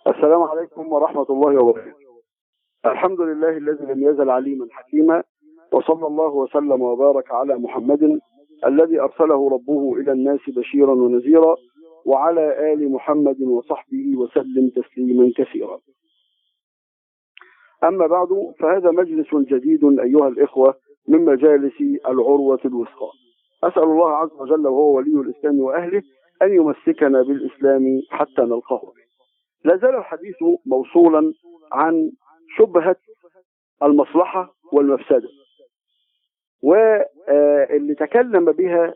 السلام عليكم ورحمة الله وبركاته الحمد لله الذي لم يزل عليما حكيما وصلى الله وسلم وبارك على محمد الذي أرسله ربه إلى الناس بشيرا ونذيرا وعلى آل محمد وصحبه وسلم تسليما كثيرا أما بعد فهذا مجلس جديد أيها الإخوة من مجالس العروة الوثقى أسأل الله عز وجل وهو ولي الإسلام وأهله أن يمسكنا بالإسلام حتى نلقاه به لا زال الحديث موصولا عن شبهة المصلحة والمفسدة واللي تكلم بها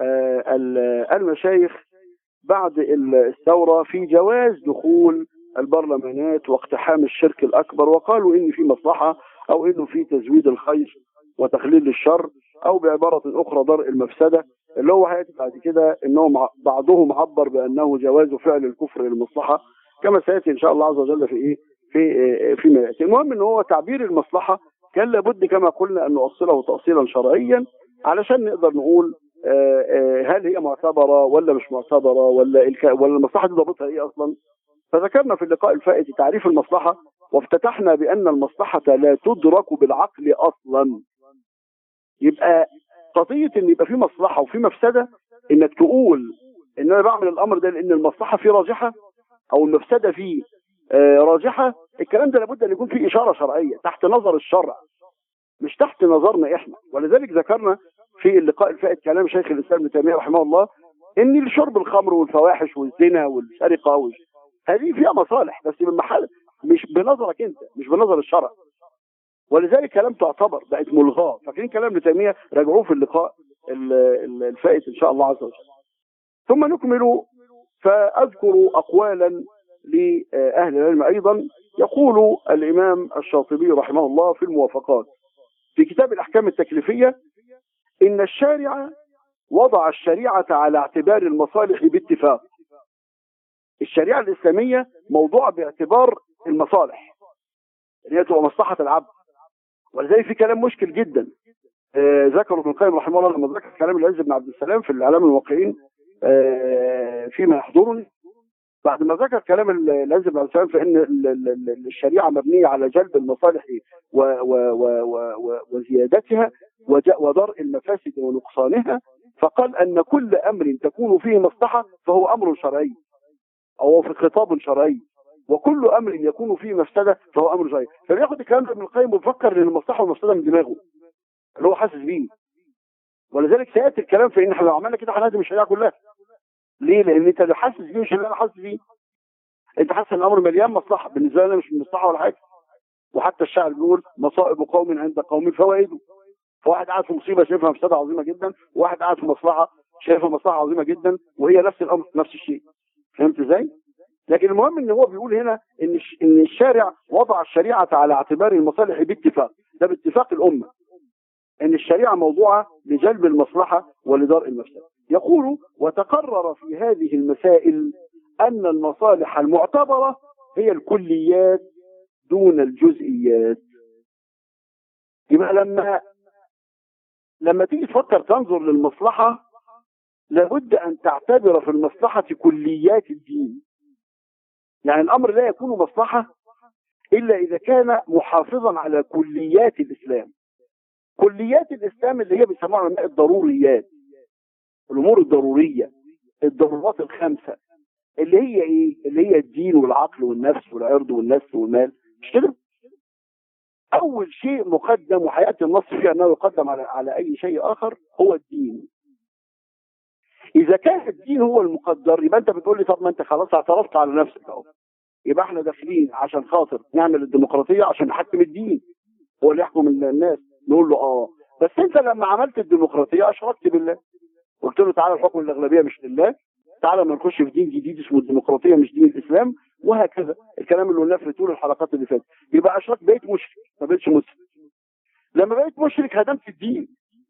المشايخ بعد الثورة في جواز دخول البرلمانات واقتحام الشرك الأكبر وقالوا إن في مصلحة أو إنه في تزويد الخير وتخليل الشر أو بعبارة أخرى درء المفسدة اللي هو هيأتي بعد كده إنهم بعضهم عبر بأنه جواز فعل الكفر للمصلحة كما سيأتي إن شاء الله عز وجل في إيه في فيما يأتي المهم إن هو تعبير المصلحة كان لابد كما قلنا أن نؤصله تأصيلا شرعيا علشان نقدر نقول هل هي معتبرة ولا مش معتبرة ولا الك... ولا المصلحة دي ضابطها إيه أصلا فذكرنا في اللقاء الفائت تعريف المصلحة وافتتحنا بأن المصلحة لا تدرك بالعقل أصلا يبقى قضية ان يبقى في مصلحة وفي مفسدة انك تقول ان انا بعمل الامر ده لان المصلحة فيه راجحة او المفسدة فيه آه راجحة الكلام ده لابد ان يكون فيه اشارة شرعية تحت نظر الشرع مش تحت نظرنا احنا ولذلك ذكرنا في اللقاء الفائت كلام شيخ الاسلام ابن تيمية رحمه الله ان شرب الخمر والفواحش والزنا والسرقة وال... هذه فيها مصالح بس من محل مش بنظرك انت مش بنظر الشرع ولذلك كلام تعتبر بقت ملغاه فاكرين كلام ابن تيميه راجعوه في اللقاء الفائت ان شاء الله عز وجل ثم نكمل فاذكر اقوالا لاهل العلم ايضا يقول الامام الشاطبي رحمه الله في الموافقات في كتاب الاحكام التكليفيه ان الشارع وضع الشريعه على اعتبار المصالح باتفاق الشريعه الاسلاميه موضوع باعتبار المصالح ان هي تبقى مصلحه العبد ولذلك في كلام مشكل جدا آه ذكره ابن القيم رحمه الله لما ذكر كلام العز بن عبد السلام في الاعلام الواقعين آه فيما يحضرني بعد ما ذكر كلام العز بن عبد السلام فان الشريعه مبنيه على جلب المصالح و و و وزيادتها ودرء المفاسد ونقصانها فقال ان كل امر تكون فيه مصلحه فهو امر شرعي او في خطاب شرعي وكل امر يكون فيه مفسده فهو امر شرعي فبياخد الكلام ده ابن القيم ويفكر ان المصلحه والمفسده من دماغه اللي هو حاسس بيه ولذلك سياتي الكلام في ان احنا لو عملنا كده هنهدم الشريعه كلها ليه؟ لان انت اللي حاسس بيه مش اللي انا حاسس بيه انت حاسس ان الامر مليان مصلحه بالنسبه لنا مش مصلحه ولا حاجه وحتى الشاعر بيقول مصائب قوم عند قوم فوائده فواحد قاعد في مصيبه شايفها مفسده عظيمه جدا وواحد قاعد في مصلحه شايفها مصلحه عظيمه جدا وهي نفس الامر نفس الشيء فهمت ازاي؟ لكن المهم ان هو بيقول هنا ان ان الشارع وضع الشريعه على اعتبار المصالح باتفاق ده باتفاق الامه ان الشريعه موضوعه لجلب المصلحه ولدرء المفسده يقول وتقرر في هذه المسائل ان المصالح المعتبره هي الكليات دون الجزئيات يبقى لما لما تيجي تفكر تنظر للمصلحه لابد ان تعتبر في المصلحه كليات الدين يعني الامر لا يكون مصلحه الا اذا كان محافظا على كليات الاسلام كليات الاسلام اللي هي بيسموها علماء الضروريات الامور الضروريه الضرورات الخمسه اللي هي ايه اللي هي الدين والعقل والنفس والعرض والنفس والمال مش كده اول شيء مقدم وحياتي النص فيها انه يقدم على على اي شيء اخر هو الدين اذا كان الدين هو المقدر يبقى انت بتقول لي طب ما انت خلاص اعترفت على نفسك اهو يبقى احنا داخلين عشان خاطر نعمل الديمقراطيه عشان نحكم الدين هو اللي يحكم الناس نقول له اه بس انت لما عملت الديمقراطيه اشركت بالله قلت له تعالى الحكم الاغلبيه مش لله تعالى ما نخش في دين جديد اسمه الديمقراطيه مش دين الاسلام وهكذا الكلام اللي قلناه في طول الحلقات اللي فاتت يبقى اشرك بقيت مشرك ما بقتش مسلم لما بقيت مشرك هدمت الدين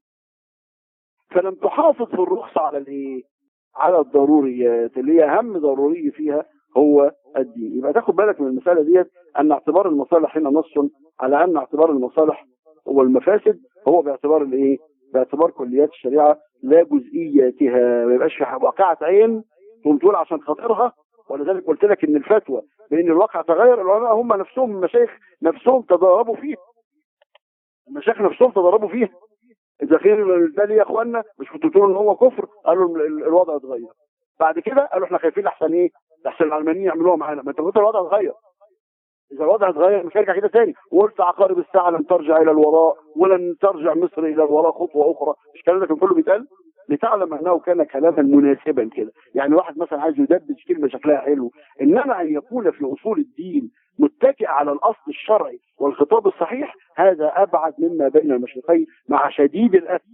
فلم تحافظ في الرخصه على الايه على الضروريات اللي هي اهم ضروري فيها هو الدين يبقى تاخد بالك من المساله ديت ان اعتبار المصالح هنا نص على ان اعتبار المصالح هو المفاسد هو باعتبار الايه باعتبار كليات الشريعه لا جزئياتها ما يبقاش في واقعه عين تقوم تقول عشان خاطرها ولذلك قلت لك ان الفتوى بان الواقع تغير العلماء هم نفسهم المشايخ نفسهم تضاربوا فيها المشايخ نفسهم تضاربوا فيها اذا خير ده ليه يا اخوانا مش كنتوا تقولوا ان هو كفر قالوا ال- ال- الوضع اتغير بعد كده قالوا احنا خايفين احسن ايه احسن العلمانيين يعملوها معانا ما انت قلت الوضع اتغير اذا الوضع اتغير مش هيرجع كده تاني وقلت عقارب الساعه لن ترجع الى الوراء ولن ترجع مصر الى الوراء خطوه اخرى مش الكلام ده كان كله بيتقال لتعلم انه كان كلاما مناسبا كده يعني واحد مثلا عايز يدبج كلمه شكلها حلو انما ان يكون في اصول الدين متكئ على الاصل الشرعي والخطاب الصحيح هذا ابعد مما بين المشرقين مع شديد الاسف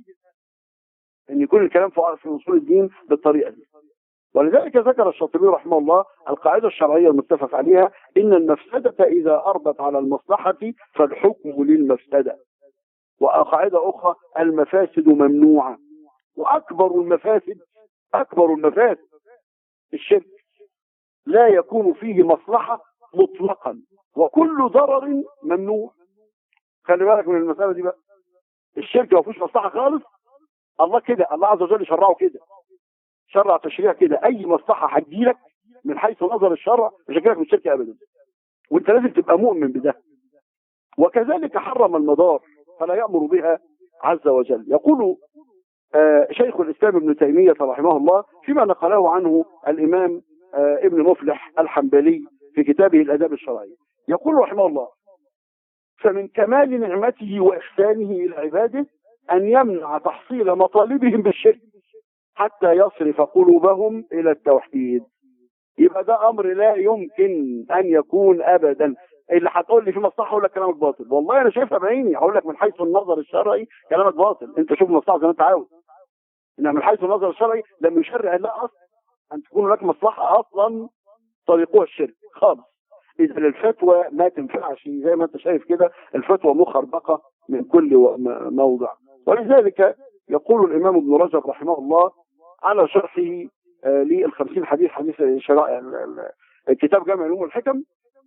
ان يكون الكلام في في اصول الدين بالطريقه دي ولذلك ذكر الشاطبي رحمه الله القاعده الشرعيه المتفق عليها ان المفسده اذا اربت على المصلحه فالحكم للمفسده وقاعده اخرى المفاسد ممنوعه واكبر المفاسد اكبر المفاسد الشرك لا يكون فيه مصلحه مطلقا وكل ضرر ممنوع خلي بالك من المساله دي بقى الشرك ما فيهوش مصلحه خالص الله كده الله عز وجل شرعه كده شرع تشريع كده اي مصلحه هتجيلك من حيث نظر الشرع مش هتجيلك من الشرك ابدا وانت لازم تبقى مؤمن بده وكذلك حرم المضار فلا يامر بها عز وجل يقول آه، شيخ الاسلام ابن تيميه رحمه الله فيما نقله عنه الامام آه، ابن مفلح الحنبلي في كتابه الاداب الشرعي يقول رحمه الله فمن كمال نعمته واحسانه الى عباده ان يمنع تحصيل مطالبهم بالشرك حتى يصرف قلوبهم الى التوحيد يبقى ده امر لا يمكن ان يكون ابدا اللي هتقول لي في مصلحه اقول لك كلامك باطل والله انا شايفها بعيني هقول لك من حيث النظر الشرعي كلامك باطل انت شوف المصلحه زي ما انت عاوز انما من حيث النظر الشرعي لم يشرع الله اصلا ان تكون لك مصلحه اصلا طريقها الشرك خالص اذا الفتوى ما تنفعش زي ما انت شايف كده الفتوى مخربقه من كل و- م- موضع ولذلك يقول الامام ابن رجب رحمه الله على شرحه آه، للخمسين حديث حديث شرائع ال- ال- الكتاب جامع العلوم والحكم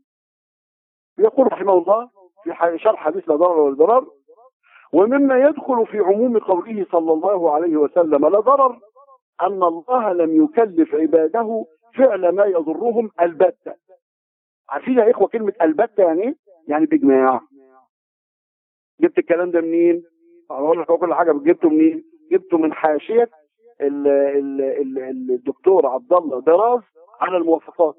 يقول رحمه الله في ح- شرح حديث لا ضرر ولا ضرر ومما يدخل في عموم قوله صلى الله عليه وسلم لا ضرر أن الله لم يكلف عباده فعل ما يضرهم البتة عارفين يا إخوة كلمة البتة يعني إيه؟ يعني بإجماع جبت الكلام ده منين؟ أقول لك هو كل حاجة جبته منين؟ جبته من حاشية ال- ال- ال- الدكتور عبد الله دراز على الموافقات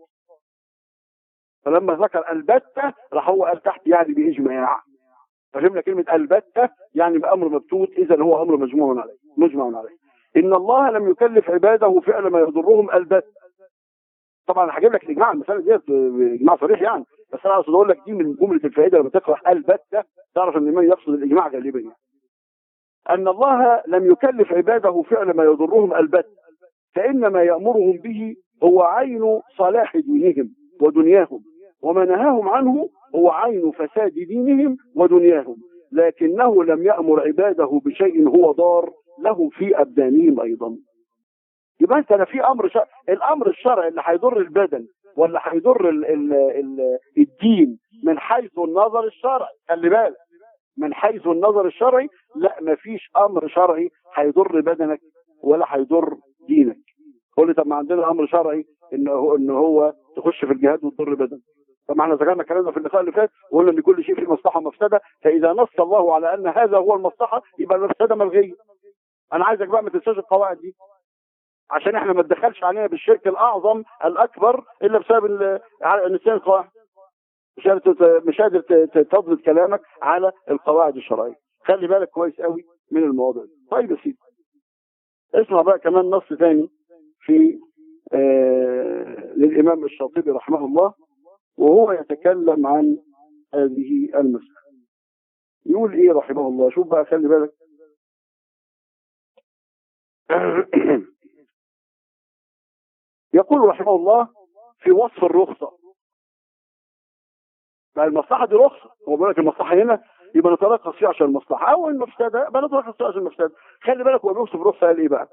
فلما ذكر البتة راح هو قال تحت يعني بإجماع فهمنا كلمة البتة يعني بأمر مبتوت إذا هو أمر مجموع عليه مجمع عليه إن الله لم يكلف عباده فعل ما يضرهم البتة طبعا أنا هجيب لك الإجماع المسألة ديت إجماع صريح يعني بس أنا أقصد أقول لك دي من جملة الفائدة لما تقرأ البتة تعرف إن من يقصد الإجماع غالبا يعني. أن الله لم يكلف عباده فعل ما يضرهم البتة فإن ما يأمرهم به هو عين صلاح دينهم ودنياهم وما نهاهم عنه هو عين فساد دينهم ودنياهم لكنه لم يأمر عباده بشيء هو ضار له في أبدانهم أيضا يبقى انت لا في امر شرع الامر الشرعي اللي هيضر البدن ولا هيضر ال... ال... ال... الدين من حيث النظر الشرعي خلي بالك من حيث النظر الشرعي لا مفيش امر شرعي هيضر بدنك ولا هيضر دينك قول لي طب ما عندنا امر شرعي ان هو ان هو تخش في الجهاد وتضر بدنك طب ما احنا ذكرنا الكلام ده في اللقاء اللي فات وقلنا ان كل شيء فيه مصلحه ومفسده فاذا نص الله على ان هذا هو المصلحه يبقى المفسده ملغيه انا عايزك بقى ما تنساش القواعد دي عشان احنا ما تدخلش علينا بالشرك الاعظم الاكبر الا بسبب ال- ع- نسيان القواعد مش قادر تت- مش قادر ت- ت- تضبط كلامك على القواعد الشرعيه خلي بالك كويس قوي من المواضيع دي طيب يا سيدي اسمع بقى كمان نص ثاني في آه للامام الشاطبي رحمه الله وهو يتكلم عن هذه المسألة يقول ايه رحمه الله شوف بقى خلي بالك يقول رحمه الله في وصف الرخصة بقى المصلحة دي رخصة هو بيقول لك المصلحة هنا يبقى نترخص فيها عشان المصلحة أو المفسدة يبقى نترخص فيها عشان المفسدة خلي بالك هو بيوصف الرخصة قال إيه بقى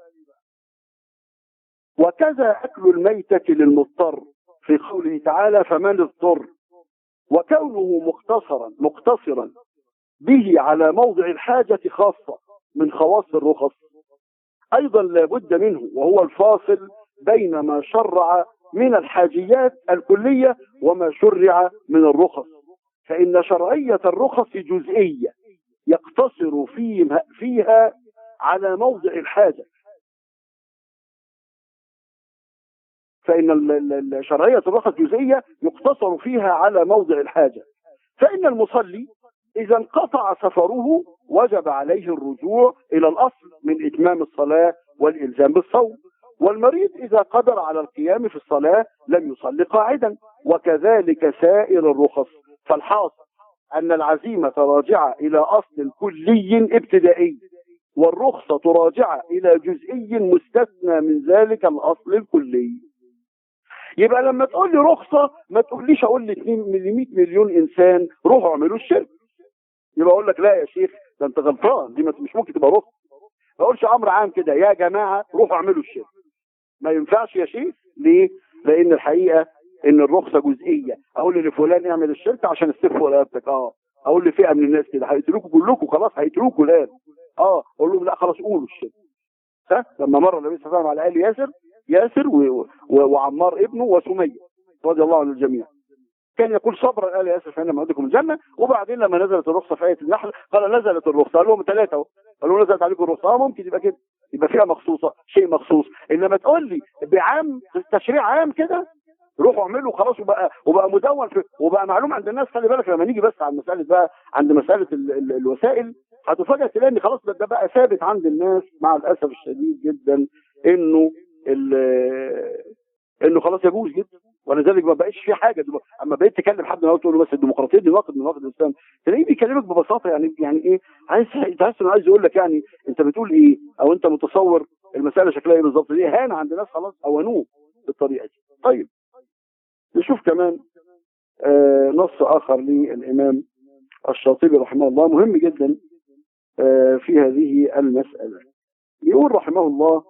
وكذا أكل الميتة للمضطر في قوله تعالى فمن اضطر وكونه مختصرا مقتصرا به على موضع الحاجة خاصة من خواص الرخص أيضا لابد منه وهو الفاصل بين ما شرع من الحاجيات الكلية وما شرع من الرخص فإن شرعية الرخص جزئية يقتصر فيها, فيها على موضع الحاجة فإن شرعية الرخص جزئية يقتصر فيها على موضع الحاجة فإن المصلي إذا انقطع سفره وجب عليه الرجوع إلى الأصل من إتمام الصلاة والإلزام بالصوم والمريض إذا قدر على القيام في الصلاة لم يصلي قاعدا وكذلك سائر الرخص فالحاصل أن العزيمة راجعة إلى أصل كلي ابتدائي والرخصة راجعة إلى جزئي مستثنى من ذلك الأصل الكلي يبقى لما تقول لي رخصة ما تقوليش أقول لي 2 100 مليون إنسان روحوا اعملوا الشرك يبقى أقول لك لا يا شيخ ده أنت غلطان دي مش ممكن تبقى رخصة ما أقولش أمر عام كده يا جماعة روحوا اعملوا الشرك ما ينفعش يا شيخ ليه؟ لأن الحقيقة ان الرخصه جزئيه اقول لفلان اعمل الشركه عشان السيف رقبتك اه اقول لفئه من الناس كده هيقتلوكوا كلكم خلاص هيقتلوكوا الان اه اقول لهم لا خلاص قولوا الشركه ها لما مر النبي صلى الله عليه وسلم على ال ياسر ياسر و... و... وعمار ابنه وسميه رضي الله عن الجميع كان يقول صبرا ال ياسر فان موعدكم الجنه وبعدين لما نزلت الرخصه في ايه النحل قال نزلت الرخصه قال لهم ثلاثه اهو قالوا نزلت عليكم الرخصه اه ممكن يبقى كده يبقى فيها مخصوصه شيء مخصوص انما تقول لي بعام تشريع عام كده روحوا اعملوا خلاص وبقى وبقى مدون في وبقى معلوم عند الناس خلي بالك لما نيجي بس عند مساله بقى عند مساله ال ال الوسائل هتفاجئ تلاقي ان خلاص ده بقى ثابت عند الناس مع الاسف الشديد جدا انه انه خلاص يجوز جدا ولذلك ما بقاش في حاجه دلوقتي اما بقيت تكلم حد من تقول له بس الديمقراطيه دي ناقض من نواقض الاسلام تلاقيه بيكلمك ببساطه يعني يعني ايه عايز تحس انه عايز يقول لك يعني انت بتقول ايه او انت متصور المساله شكلها ايه بالظبط دي هان عند ناس خلاص اوانوه بالطريقه دي طيب نشوف كمان آه نص آخر للإمام الشاطبي رحمه الله مهم جدا آه في هذه المسألة يقول رحمه الله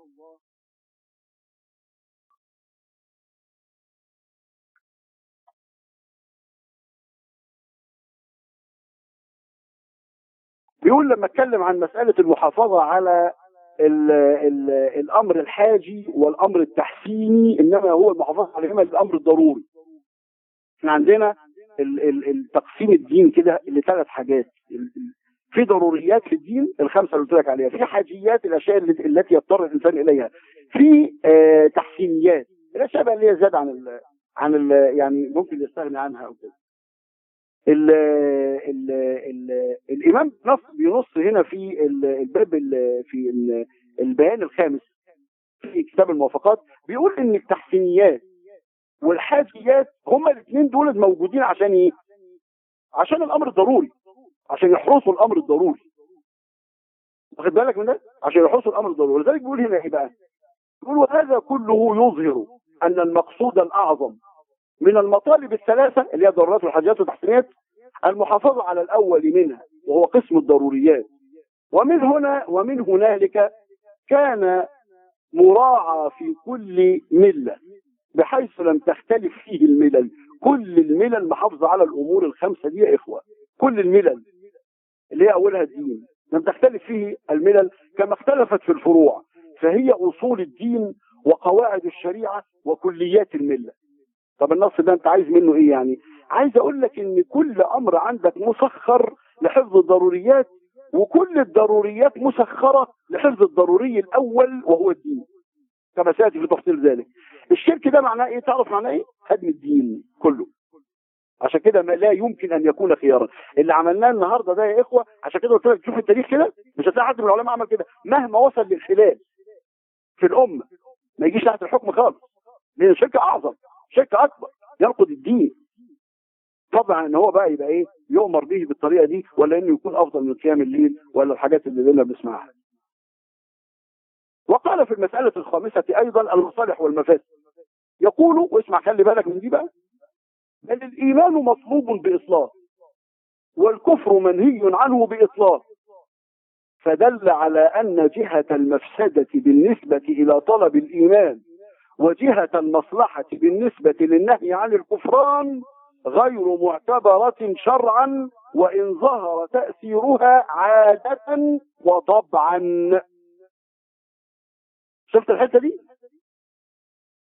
بيقول لما اتكلم عن مسألة المحافظة على ال ال الأمر الحاجي والأمر التحسيني إنما هو المحافظة عليهما الأمر الضروري احنا عندنا التقسيم الدين كده لثلاث حاجات في ضروريات في الدين الخمسه اللي قلت لك عليها في حاجيات الاشياء التي يضطر الانسان اليها في آه تحسينيات الاشياء بقى اللي هي زاد عن ال عن ال يعني ممكن يستغني عنها او كده ال ال ال الامام نص بينص هنا في الباب في البيان الخامس في كتاب الموافقات بيقول ان التحسينيات والحاجيات هما الاثنين دول موجودين عشان ايه عشان الامر الضروري عشان يحرسوا الامر الضروري واخد بالك من ده عشان يحرسوا الامر الضروري ولذلك بيقول هنا ايه بقى بيقول وهذا كله يظهر ان المقصود الاعظم من المطالب الثلاثة اللي هي الضرورات والحاجات والتحسينات المحافظة على الأول منها وهو قسم الضروريات ومن هنا ومن هنالك كان مراعى في كل ملة بحيث لم تختلف فيه الملل كل الملل محافظة على الأمور الخمسة دي يا إخوة كل الملل اللي هي أولها الدين لم تختلف فيه الملل كما اختلفت في الفروع فهي أصول الدين وقواعد الشريعة وكليات الملة طب النص ده انت عايز منه ايه يعني عايز اقول لك ان كل امر عندك مسخر لحفظ الضروريات وكل الضروريات مسخرة لحفظ الضروري الاول وهو الدين كما سياتي في تفصيل ذلك الشرك ده معناه ايه تعرف معناه ايه هدم الدين كله عشان كده ما لا يمكن ان يكون خيارا اللي عملناه النهارده ده يا اخوه عشان كده قلت لك تشوف التاريخ كده مش هتلاقي حد من العلماء عمل كده مهما وصل للخلاف في الامه ما يجيش تحت الحكم خالص لان الشرك اعظم شرك اكبر ينقض الدين طبعا ان هو بقى يبقى ايه يؤمر به بالطريقه دي ولا انه يكون افضل من قيام الليل ولا الحاجات اللي لنا بنسمعها وقال في المسألة الخامسة أيضا المصالح والمفاسد يقول واسمع خلي بالك من دي بقى بل الإيمان مطلوب بإصلاح والكفر منهي عنه بإطلاق فدل على أن جهة المفسدة بالنسبة إلى طلب الإيمان وجهة المصلحة بالنسبة للنهي عن الكفران غير معتبرة شرعا وإن ظهر تأثيرها عادة وطبعا شفت الحتة دي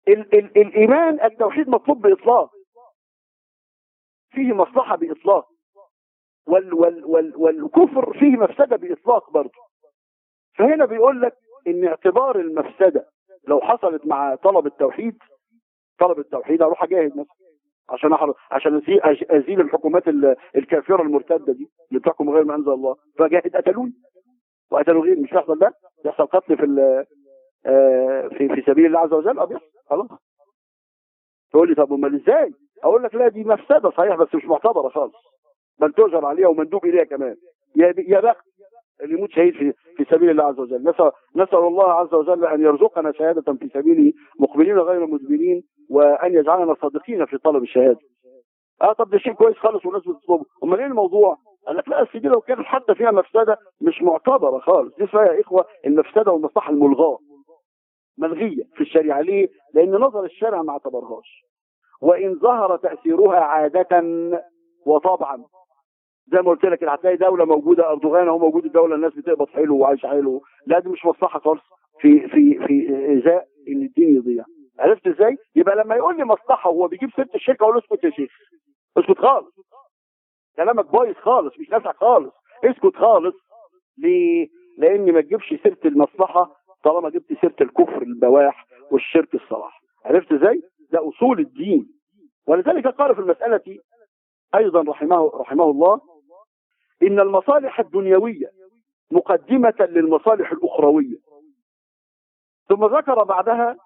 ال ال الايمان التوحيد مطلوب باطلاق فيه مصلحه باطلاق وال وال وال والكفر فيه مفسده باطلاق برضه فهنا بيقول لك ان اعتبار المفسده لو حصلت مع طلب التوحيد طلب التوحيد اروح اجاهد مثلا عشان أحرق عشان أزيل, ازيل الحكومات الكافره المرتده دي اللي بتحكم غير ما انزل الله فجاهد قتلوني وقتلوا غير مش يحصل ده يحصل قتل في في في سبيل الله عز وجل اه بيحصل خلاص تقول لي طب امال ازاي اقول لك لا دي مفسده صحيح بس مش معتبره خالص بل تؤجر عليها ومندوب اليها كمان يا يا بخت اللي يموت شهيد في في سبيل الله عز وجل نسأل, نسأل الله عز وجل أن يرزقنا شهادة في سبيله مقبلين غير مدبرين وأن يجعلنا صادقين في طلب الشهادة اه طب ده شيء كويس خالص والناس بتطلبه امال ايه الموضوع قال لك لا السي دي لو كانت حتى فيها مفسده مش معتبره خالص دي اسمها يا اخوه المفسده والمصلحه الملغاه ملغيه في الشريعه ليه؟ لان نظر الشرع ما اعتبرهاش وان ظهر تاثيرها عاده وطبعا زي ما قلت لك هتلاقي دوله موجوده اردوغان اهو موجود الدوله الناس بتقبض حلو وعايشه حلو لا دي مش مصلحه خالص في في في ازاء ان الدين يضيع عرفت ازاي؟ يبقى لما يقول لي مصلحه وهو بيجيب سيره الشركه اقول له اسكت يا شيخ اسكت خالص كلامك بايظ خالص مش نافع خالص اسكت خالص ليه؟ لان ما تجيبش سيره المصلحه طالما جبت سيره الكفر البواح والشرك الصلاح عرفت ازاي؟ ده اصول الدين ولذلك قال في المساله ايضا رحمه رحمه الله ان المصالح الدنيويه مقدمه للمصالح الاخرويه ثم ذكر بعدها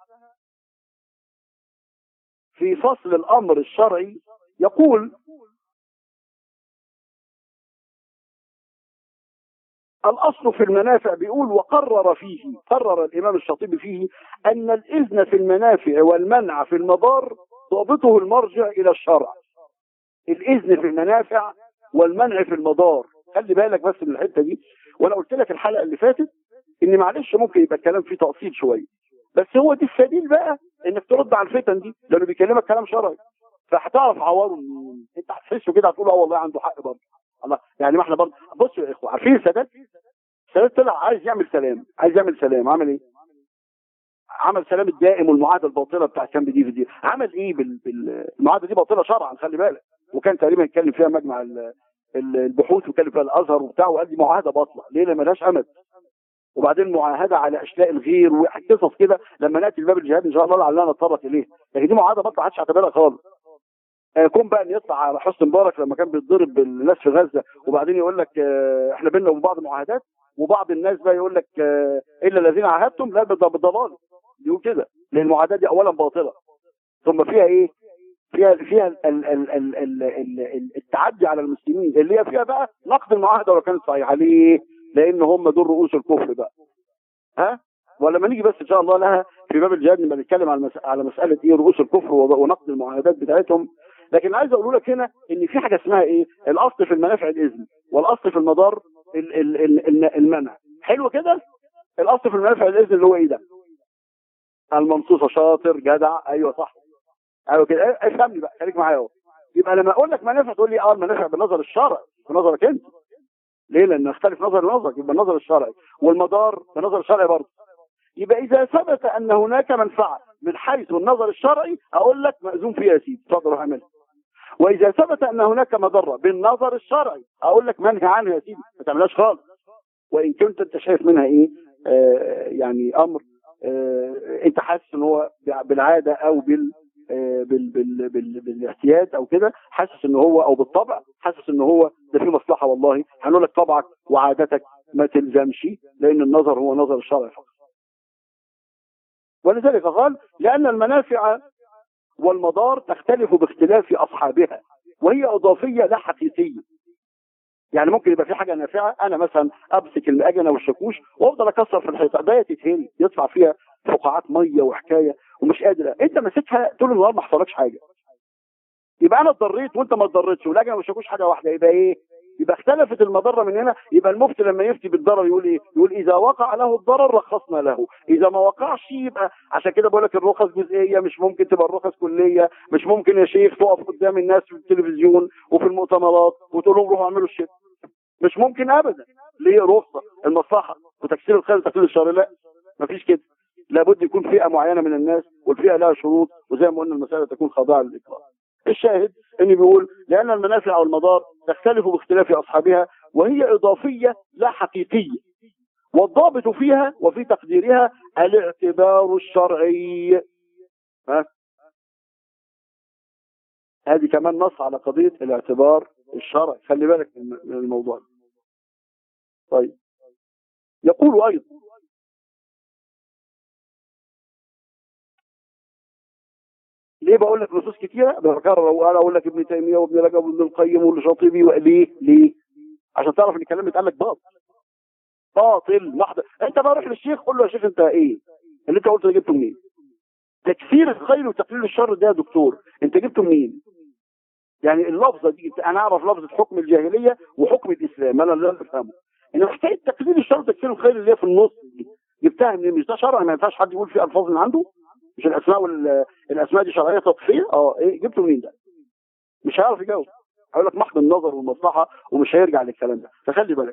في فصل الامر الشرعي يقول الاصل في المنافع بيقول وقرر فيه قرر الامام الشاطبي فيه ان الاذن في المنافع والمنع في المضار ضابطه المرجع الى الشرع الاذن في المنافع والمنع في المضار خلي بالك بس من الحته دي وانا قلت لك الحلقه اللي فاتت ان معلش ممكن يبقى الكلام فيه تقصير شويه بس هو دي السبيل بقى انك ترد على الفتن دي لانه بيكلمك كلام شرعي فهتعرف عواره منين انت هتحسه كده هتقول اه والله عنده حق برضه الله يعني ما احنا برضه بصوا يا اخوه عارفين السادات السادات طلع عايز يعمل سلام عايز يعمل سلام عمل ايه؟ عمل سلام الدائم والمعاهده الباطله بتاع كامب ديفيد دي عمل ايه بالمعاهده دي باطله شرعا خلي بالك وكان تقريبا يتكلم فيها مجمع البحوث ويتكلم فيها الازهر وبتاع وقال دي معاهده باطله ليه؟ لما لهاش امد وبعدين معاهده على اشلاء الغير وقصص كده لما ناتي لباب الجهاد ان شاء الله لعلنا نتطرق اليه لكن دي معاهده باطله ما حدش اعتبرها خالص كون بقى ان يطلع على حسن مبارك لما كان بيتضرب بالناس في غزه وبعدين يقول لك اه احنا بينا وبين بعض معاهدات وبعض الناس بقى يقول لك اه الا الذين عاهدتم لا بالضلال يقول كده لان المعاهدات دي اولا باطله ثم فيها ايه؟ فيها فيها ال ال ال ال ال ال التعدي على المسلمين اللي هي فيها بقى نقد المعاهده ولو كانت صحيحه ليه؟ لان هم دول رؤوس الكفر بقى ها ولما نيجي بس ان شاء الله لها في باب الجهاد نبقى نتكلم على على مساله ايه رؤوس الكفر ونقد المعاهدات بتاعتهم لكن عايز اقول لك هنا ان في حاجه اسمها ايه الاصل في المنافع الاذن والاصل في المضار ال ال ال المنع حلو كده الاصل في المنافع الاذن اللي هو ايه ده المنصوصه شاطر جدع ايوه صح ايوه كده افهمني بقى خليك معايا اهو يبقى لما اقول لك منافع تقول لي اه المنافع بالنظر الشرعي بنظرك انت ليه لان اختلف نظر لنظرك يبقى النظر الشرعي والمدار بنظر الشرعي برضه يبقى اذا ثبت ان هناك منفعه من حيث النظر الشرعي اقول لك مأذون فيها يا سيدي اتفضل اعملها واذا ثبت ان هناك مضره بالنظر الشرعي اقول لك منهي عنها يا سيدي ما تعملهاش خالص وان كنت انت شايف منها ايه آه يعني امر آه انت حاسس ان هو بالعاده او بال بال بال بال بالاعتياد او كده حاسس ان هو او بالطبع حاسس ان هو ده في مصلحه والله هنقول لك طبعك وعادتك ما تلزمش لان النظر هو نظر الشرع فقط ولذلك قال لان المنافع والمضار تختلف باختلاف اصحابها وهي اضافيه لا حقيقيه يعني ممكن يبقى في حاجه نافعه انا مثلا امسك الاجنه والشاكوش وافضل اكسر في الحيطه ده تتهري يطلع فيها فقاعات ميه وحكايه ومش قادر انت ماسكها طول النهار ما حصلكش حاجه يبقى انا اتضريت وانت ما اتضريتش والاجنه والشاكوش حاجه واحده يبقى ايه يبقى اختلفت المضره من هنا يبقى المفتي لما يفتي بالضرر يقول ايه يقول اذا وقع له الضرر رخصنا له اذا ما وقعش يبقى عشان كده بقول لك الرخص جزئيه مش ممكن تبقى الرخص كليه مش ممكن يا شيخ تقف قدام الناس في التلفزيون وفي المؤتمرات وتقول لهم روحوا اعملوا الشرك مش ممكن ابدا ليه رخصه المصلحه وتكسير الخير وتكسير الشر لا مفيش كده لابد يكون فئه معينه من الناس والفئه لها شروط وزي ما قلنا المساله تكون خاضعه للاكراه الشاهد انه بيقول لان المنافع والمضار تختلف باختلاف اصحابها وهي اضافيه لا حقيقيه والضابط فيها وفي تقديرها الاعتبار الشرعي ها هذه كمان نص على قضيه الاعتبار الشرعي خلي بالك من الموضوع ده طيب يقول ايضا ليه بقول لك نصوص كتيره بكرر وانا اقول لك ابن تيميه وابن رجب وابن القيم والشاطبي ليه ليه عشان تعرف ان الكلام بيتقال لك باطل باطل محض انت بقى روح للشيخ قول له يا شيخ انت ايه اللي انت قلته ده جبته منين تكفير الخير وتقليل الشر ده يا دكتور انت جبته منين يعني اللفظه دي انا اعرف لفظه حكم الجاهليه وحكم الاسلام انا اللي بفهمه ان حكايه تقليل الشر وتكفير الخير اللي هي في النص دي جبتها منين مش ده شرع ما ينفعش حد يقول فيه الفاظ من عنده مش الاسماء والاسماء دي شرعيه تطفيه اه ايه جبته منين ده مش هيعرف يجاوب هيقول لك محض النظر والمصلحه ومش هيرجع للكلام ده فخلي بالك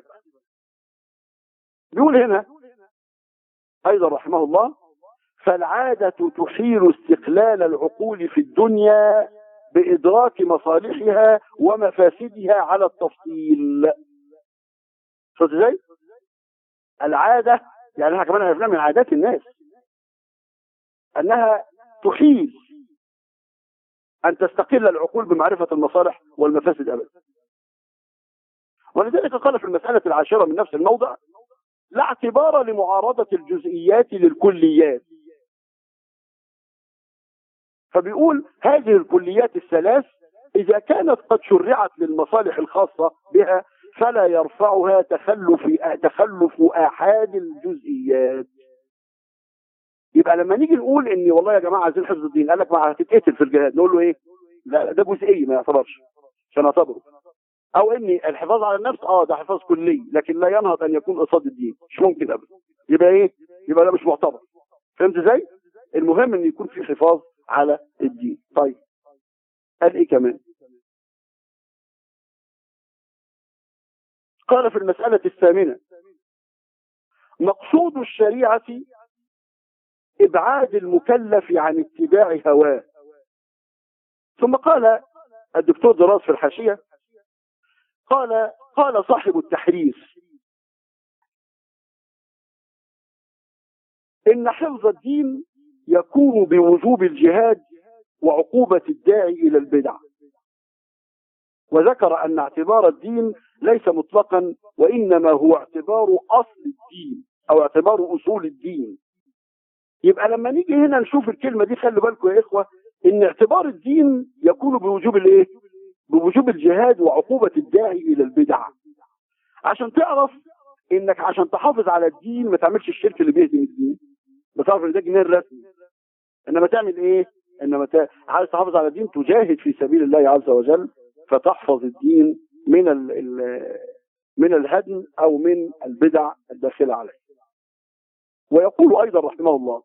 بيقول هنا ايضا رحمه الله فالعاده تحيل استقلال العقول في الدنيا بادراك مصالحها ومفاسدها على التفصيل شفت ازاي العاده يعني احنا كمان عرفنا من عادات الناس انها تحيل ان تستقل العقول بمعرفه المصالح والمفاسد ابدا ولذلك قال في المساله العاشره من نفس الموضع لا اعتبار لمعارضه الجزئيات للكليات فبيقول هذه الكليات الثلاث إذا كانت قد شرعت للمصالح الخاصة بها فلا يرفعها تخلف تخلف آحاد الجزئيات يبقى لما نيجي نقول ان والله يا جماعه عايزين حفظ الدين قال لك ما هتتقتل في الجهاد نقول له ايه لا ده جزئي ما يعتبرش عشان اعتبره او ان الحفاظ على النفس اه ده حفاظ كلي لكن لا ينهض ان يكون قصاد الدين مش ممكن ابدا يبقى ايه يبقى ده مش معتبر فهمت ازاي المهم ان يكون في حفاظ على الدين طيب قال ايه كمان قال في المسألة الثامنة مقصود الشريعة إبعاد المكلف عن اتباع هواه ثم قال الدكتور دراس في الحاشية قال قال صاحب التحرير إن حفظ الدين يكون بوجوب الجهاد وعقوبة الداعي إلى البدع وذكر أن اعتبار الدين ليس مطلقا وإنما هو اعتبار أصل الدين أو اعتبار أصول الدين يبقى لما نيجي هنا نشوف الكلمة دي خلي بالكم يا إخوة إن اعتبار الدين يكون بوجوب الإيه؟ بوجوب الجهاد وعقوبة الداعي إلى البدع عشان تعرف إنك عشان تحافظ على الدين ما تعملش الشرك اللي بيهدم الدين بتعرف إن ده جنان رسمي إنما تعمل إيه؟ إنما ت... عايز تحافظ على الدين تجاهد في سبيل الله عز وجل فتحفظ الدين من ال... ال... من الهدم أو من البدع الداخلة عليه ويقول أيضا رحمه الله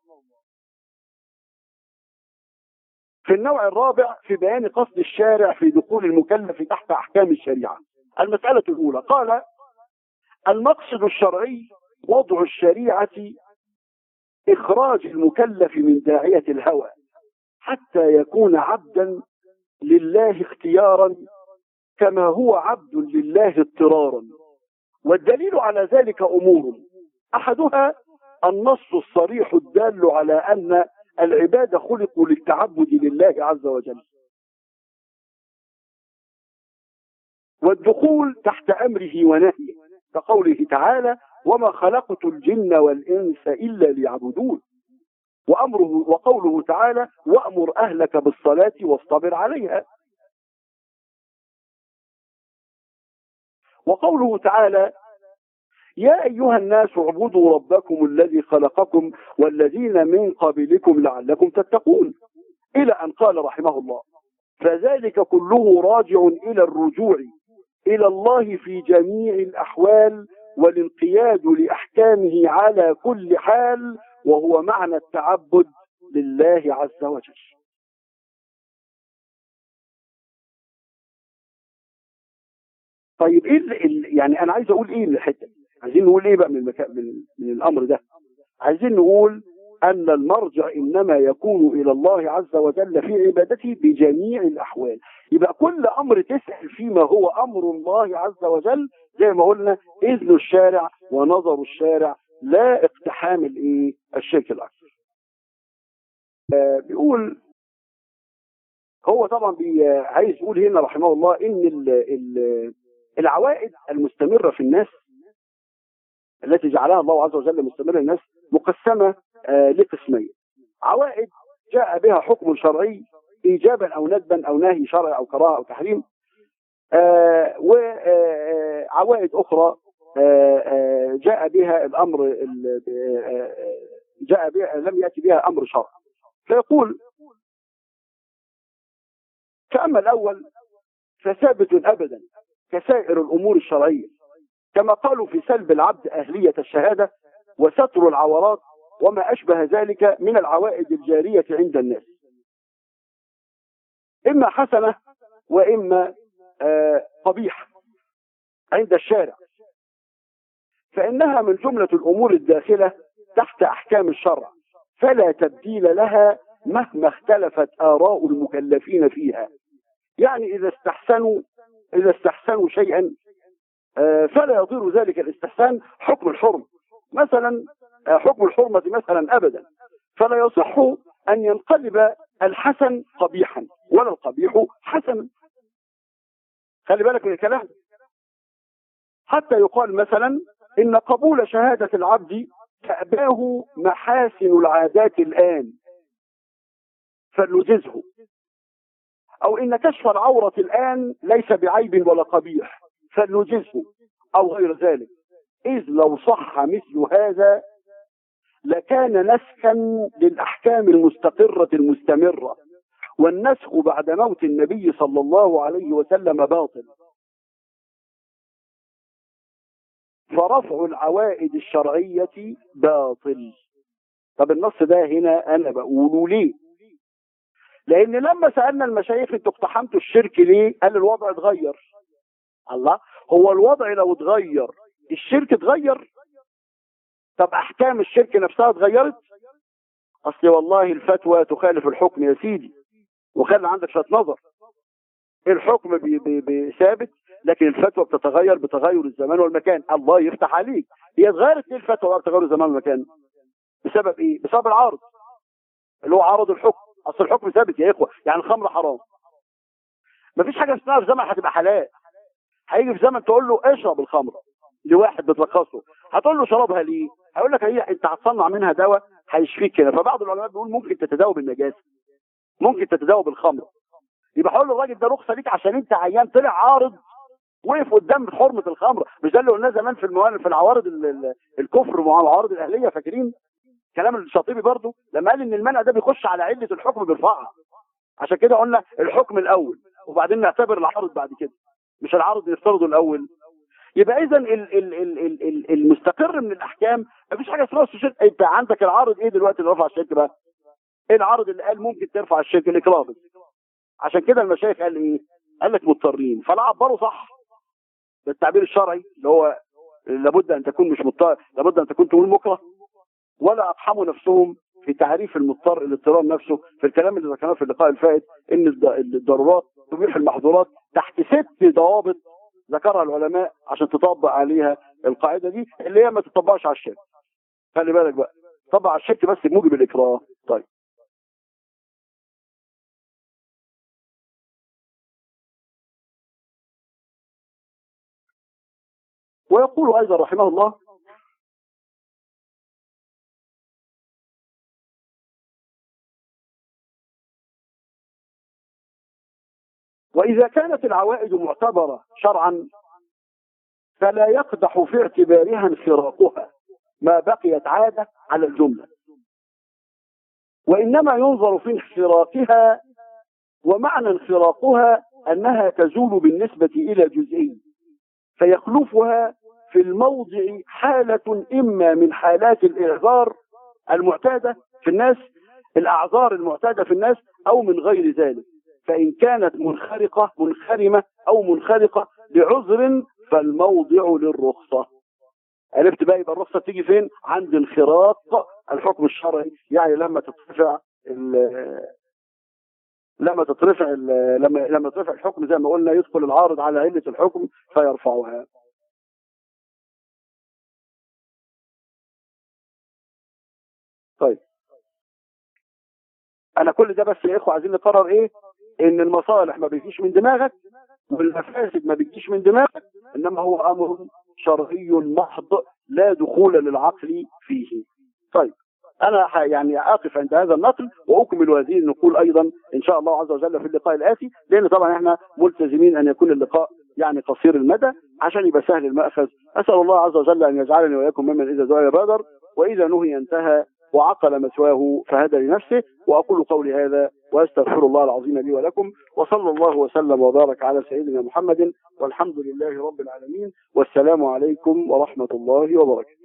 في النوع الرابع في بيان قصد الشارع في دخول المكلف تحت أحكام الشريعة المسألة الأولى قال المقصد الشرعي وضع الشريعة إخراج المكلف من داعية الهوى حتى يكون عبدا لله اختيارا كما هو عبد لله اضطرارا والدليل على ذلك أمور أحدها النص الصريح الدال على أن العباد خلقوا للتعبد لله عز وجل والدخول تحت أمره ونهيه كقوله تعالى وما خلقت الجن والإنس إلا ليعبدون وأمره وقوله تعالى وأمر أهلك بالصلاة واصطبر عليها وقوله تعالى يا أيها الناس اعبدوا ربكم الذي خلقكم والذين من قبلكم لعلكم تتقون إلى أن قال رحمه الله فذلك كله راجع إلى الرجوع إلى الله في جميع الأحوال والانقياد لأحكامه على كل حال وهو معنى التعبد لله عز وجل طيب ايه يعني انا عايز اقول ايه من الحته عايزين نقول ايه بقى من, المكان من, من الامر ده عايزين نقول أن المرجع إنما يكون إلى الله عز وجل في عبادته بجميع الأحوال يبقى كل أمر تسأل فيما هو أمر الله عز وجل زي ما قلنا إذن الشارع ونظر الشارع لا اقتحام الإيه الشرك الأكبر آه بيقول هو طبعا بي عايز يقول هنا رحمه الله ان ال ال العوائد المستمره في الناس التي جعلها الله عز وجل مستمره الناس مقسمه آه لقسمين عوائد جاء بها حكم شرعي ايجابا او ندبا او نهي شرعي او كراهه او تحريم آه وعوائد اخرى آه جاء بها الامر جاء بها لم ياتي بها امر شرعي فيقول فأما الأول فثابت أبدا كسائر الأمور الشرعية كما قالوا في سلب العبد أهلية الشهادة وستر العورات وما أشبه ذلك من العوائد الجارية عند الناس إما حسنة وإما آه قبيحة عند الشارع فإنها من جملة الأمور الداخلة تحت أحكام الشرع فلا تبديل لها مهما اختلفت آراء المكلفين فيها يعني إذا استحسنوا إذا استحسنوا شيئا فلا يضر ذلك الاستحسان حكم الحرم مثلا حكم الحرمة مثلا أبدا فلا يصح أن ينقلب الحسن قبيحا ولا القبيح حسنا خلي بالك من الكلام حتى يقال مثلا إن قبول شهادة العبد تأباه محاسن العادات الآن فلنجزه أو إن كشف العورة الآن ليس بعيب ولا قبيح فلنجزه أو غير ذلك إذ لو صح مثل هذا لكان نسخا للأحكام المستقرة المستمرة والنسخ بعد موت النبي صلى الله عليه وسلم باطل فرفع العوائد الشرعية باطل طب النص ده هنا أنا بقوله ليه لان لما سالنا المشايخ انتوا اقتحمتوا الشرك ليه قال الوضع اتغير الله هو الوضع لو اتغير الشرك اتغير طب احكام الشرك نفسها اتغيرت اصل والله الفتوى تخالف الحكم يا سيدي وخلي عندك شويه نظر الحكم بي بي بي ثابت لكن الفتوى بتتغير بتغير الزمان والمكان الله يفتح عليك هي اتغيرت ليه الفتوى بتغير الزمان والمكان بسبب ايه بسبب العرض اللي هو عرض الحكم اصل الحكم ثابت يا اخوه يعني الخمر حرام مفيش حاجه اسمها في زمن هتبقى حلال هيجي في زمن تقول له اشرب الخمره لواحد بتلخصه هتقول له شربها ليه هيقول لك هي انت هتصنع منها دواء هيشفيك كده فبعض العلماء بيقول ممكن تتداوى بالنجاسه ممكن تتداوى بالخمر يبقى هقول للراجل ده رخصه ليك عشان انت عيان طلع عارض وقف قدام حرمه الخمر مش ده اللي قلناه زمان في الموال في العوارض الكفر مع العوارض الاهليه فاكرين كلام الشاطبي برضه لما قال ان المنع ده بيخش على عله الحكم بيرفعها عشان كده قلنا الحكم الاول وبعدين نعتبر العارض بعد كده مش العارض نفترضه الاول يبقى اذا المستقر من الاحكام مفيش حاجه اسمها الشرك انت عندك العارض ايه دلوقتي اللي رفع الشرك بقى ايه العارض اللي قال ممكن ترفع الشرك الاكراه عشان كده المشايخ قال ايه قال لك مضطرين فلا عبروا صح بالتعبير الشرعي اللي هو لابد ان تكون مش مضطر لابد ان تكون تقول مكره ولا اقحموا نفسهم في تعريف المضطر الاضطرار نفسه في الكلام اللي ذكرناه في اللقاء الفائت ان الضرورات تبيح المحظورات تحت ست ضوابط ذكرها العلماء عشان تطبق عليها القاعده دي اللي هي ما تطبقش على الشرك خلي بالك بقى طبق على الشرك بس بموجب الاكراه طيب ويقول ايضا رحمه الله وإذا كانت العوائد معتبرة شرعا فلا يقدح في اعتبارها انفراقها ما بقيت عادة على الجملة وإنما ينظر في انفراقها ومعنى انفراقها أنها تزول بالنسبة إلى جزئي فيخلفها في الموضع حالة إما من حالات الإعذار المعتادة في الناس الأعذار المعتادة في الناس أو من غير ذلك فإن كانت منخرقة منخرمة أو منخرقة بعذر فالموضع للرخصة عرفت بقى يبقى الرخصة تيجي فين عند انخراق الحكم الشرعي يعني لما تترفع لما تترفع لما لما ترفع الحكم زي ما قلنا يدخل العارض على علة الحكم فيرفعها طيب انا كل ده بس يا اخوه عايزين نقرر ايه ان المصالح ما بيجيش من دماغك والمفاسد ما بيجيش من دماغك انما هو امر شرعي محض لا دخول للعقل فيه طيب انا يعني اقف عند هذا النقل واكمل هذه النقول ايضا ان شاء الله عز وجل في اللقاء الاتي لان طبعا احنا ملتزمين ان يكون اللقاء يعني قصير المدى عشان يبقى سهل المأخذ اسال الله عز وجل ان يجعلني واياكم ممن اذا دعي بادر واذا نهي انتهى وعقل مثواه فهدى لنفسه واقول قولي هذا واستغفر الله العظيم لي ولكم وصلى الله وسلم وبارك على سيدنا محمد والحمد لله رب العالمين والسلام عليكم ورحمه الله وبركاته